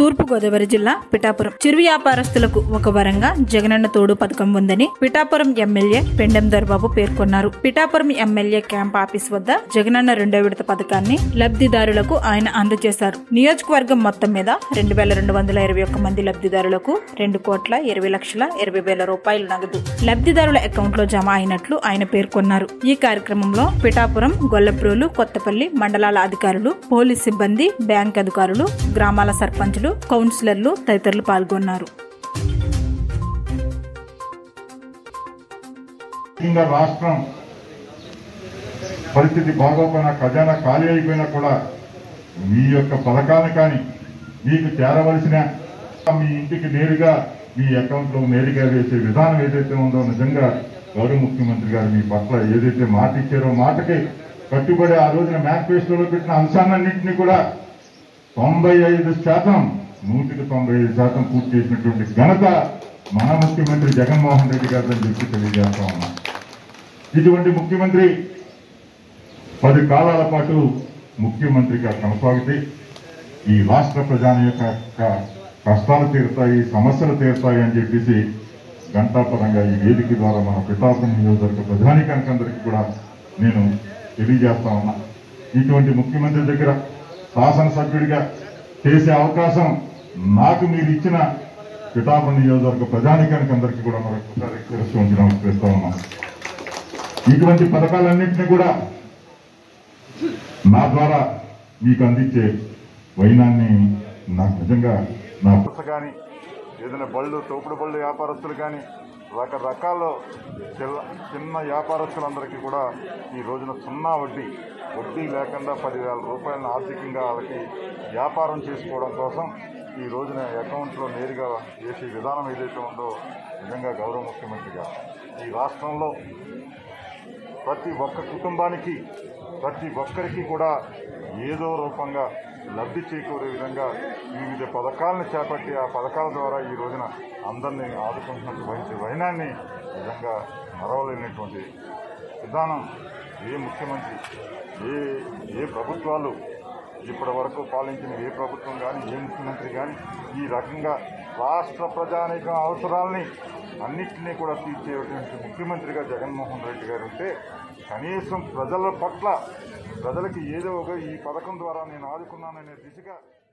తూర్పు గోదావరి జిల్లా పిఠాపురం చిరు వ్యాపారస్తులకు ఒక వరంగా జగనన్న తోడు పథకం ఉందని పిఠాపురం ఎమ్మెల్యే పెండెం దొరబాబు పేర్కొన్నారు పిఠాపురం ఎమ్మెల్యే క్యాంప్ ఆఫీస్ వద్ద జగనన్న రెండో విడత పథకాన్ని లబ్ధిదారులకు ఆయన అందజేశారు నియోజకవర్గం మొత్తం మీద రెండు వేల రెండు వందల ఇరవై ఒక్క మంది లబ్ధిదారులకు రెండు కోట్ల ఇరవై లక్షల ఇరవై వేల రూపాయలు నగదు లబ్ధిదారుల అకౌంట్ లో జమ అయినట్లు ఆయన పేర్కొన్నారు ఈ కార్యక్రమంలో పిఠాపురం గొల్లప్రోలు కొత్తపల్లి మండలాల అధికారులు పోలీస్ సిబ్బంది బ్యాంక్ అధికారులు గ్రామాల సర్పంచులు కౌన్సిలర్లు తదితరులు పాల్గొన్నారు ముఖ్యంగా రాష్ట్రం పరిస్థితి బాగోపోయినా ఖజానా ఖాళీ అయిపోయినా కూడా మీ యొక్క పథకాన్ని కానీ మీకు చేరవలసిన మీ ఇంటికి నేరుగా మీ అకౌంట్ లో నేరుగా వేసే విధానం ఏదైతే ఉందో నిజంగా గౌరవ ముఖ్యమంత్రి గారు మీ పట్ల ఏదైతే మాట ఇచ్చారో మాటకి కట్టుబడి ఆ రోజున మేనిఫెస్టోలో పెట్టిన అంశాలన్నింటినీ కూడా తొంభై ఐదు శాతం నూటికి తొంభై ఐదు శాతం పూర్తి చేసినటువంటి ఘనత మన ముఖ్యమంత్రి జగన్మోహన్ రెడ్డి గారు అని చెప్పి తెలియజేస్తా ఉన్నాం ఇటువంటి ముఖ్యమంత్రి పది కాలాల పాటు ముఖ్యమంత్రిగా కొనసాగితే ఈ రాష్ట్ర ప్రజాని యొక్క క- కష్టాలు తీరుతాయి సమస్యలు తీరుతాయి అని చెప్పేసి గంటాపరంగా ఈ వేదిక ద్వారా మన పితాపురం నియోజకవర్గ ప్రధానికానికందరికీ కూడా నేను తెలియజేస్తా ఉన్నా ఇటువంటి ముఖ్యమంత్రి దగ్గర శాసనసభ్యుడిగా చేసే అవకాశం నాకు మీరు ఇచ్చిన పితాపురం నియోజకవర్గ ప్రధానికానికి అందరికీ కూడా మరొకసారి శిరస్సు ఉంచి నమస్కరిస్తా ఉన్నాం ఇటువంటి పథకాలన్నింటినీ కూడా నా ద్వారా మీకు అందించే వైనాన్ని నాకు నిజంగా నా కానీ ఏదైనా బళ్ళు తోపుడు బళ్ళు వ్యాపారస్తులు కానీ రకరకాల చిల్ల చిన్న వ్యాపారస్తులందరికీ కూడా ఈ రోజున సున్నా వడ్డీ వడ్డీ లేకుండా పదివేల రూపాయలను ఆర్థికంగా వాళ్ళకి వ్యాపారం చేసుకోవడం కోసం ఈ రోజున అకౌంట్లో నేరుగా వేసే విధానం ఏదైతే ఉందో నిజంగా గౌరవ ముఖ్యమంత్రి గారు ఈ రాష్ట్రంలో ప్రతి ఒక్క కుటుంబానికి ప్రతి ఒక్కరికి కూడా ఏదో రూపంగా లబ్ధి చేకూరే విధంగా వివిధ పథకాలను చేపట్టి ఆ పథకాల ద్వారా ఈ రోజున అందరినీ ఆదుకుంటున్నట్టు వహించే వైనాన్ని నిజంగా మరవలేనటువంటి విధానం ఏ ముఖ్యమంత్రి ఏ ఏ ప్రభుత్వాలు ఇప్పటి వరకు పాలించిన ఏ ప్రభుత్వం కానీ ఏ ముఖ్యమంత్రి కానీ ఈ రకంగా రాష్ట్ర ప్రజానీకం అవసరాలని అన్నింటినీ కూడా తీర్చేటువంటి ముఖ్యమంత్రిగా జగన్మోహన్ రెడ్డి గారు ఉంటే కనీసం ప్రజల పట్ల ప్రజలకి ఏదో ఒక ఈ పథకం ద్వారా నేను ఆదుకున్నాననే దిశగా